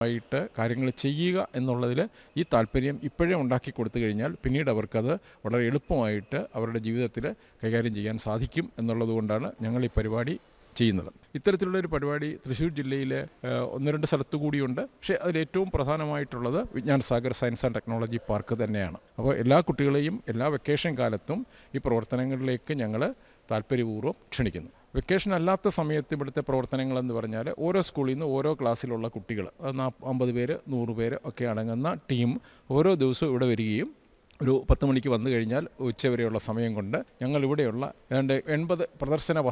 ആയിട്ട് കാര്യങ്ങൾ ചെയ്യുക എന്നുള്ളതിൽ ഈ താല്പര്യം ഇപ്പോഴേ ഉണ്ടാക്കി കൊടുത്തു കഴിഞ്ഞാൽ പിന്നീട് അവർക്കത് വളരെ എളുപ്പമായിട്ട് അവരുടെ ജീവിതത്തിൽ കൈകാര്യം ചെയ്യാൻ സാധിക്കും എന്നുള്ളത് കൊണ്ടാണ് ഞങ്ങൾ ഈ പരിപാടി ചെയ്യുന്നത് ഇത്തരത്തിലുള്ള ഒരു പരിപാടി തൃശ്ശൂർ ജില്ലയിലെ ഏഹ്, ഒന്ന് രണ്ട് സ്ഥലത്തു കൂടിയുണ്ട് പക്ഷേ അതിൽ ഏറ്റവും പ്രധാനമായിട്ടുള്ളത് Vigyan Sagar science and technology park തന്നെയാണ് അപ്പോൾ എല്ലാ കുട്ടികളെയും എല്ലാ വെക്കേഷൻ കാലത്തും ഈ പ്രവർത്തനങ്ങളിലേക്ക് ഞങ്ങൾ താല്പര്യപൂർവ്വം ക്ഷണിക്കുന്നു വെക്കേഷൻ അല്ലാത്ത സമയത്ത് ഇവിടുത്തെ പ്രവർത്തനങ്ങളെന്ന് പറഞ്ഞാൽ ഓരോ സ്കൂളിൽ നിന്ന് ഓരോ ക്ലാസ്സിലുള്ള കുട്ടികൾ നാൽപ്പ അമ്പത് പേര് നൂറ് പേര് ഒക്കെ അടങ്ങുന്ന ടീം ഓരോ ദിവസവും ഇവിടെ വരികയും ഒരു പത്ത് മണിക്ക് വന്നു കഴിഞ്ഞാൽ ഉച്ചവരെയുള്ള സമയം കൊണ്ട് ഞങ്ങൾ ഇവിടെയുള്ള ഏതാണ്ട് എൺപത് പ്രദർശന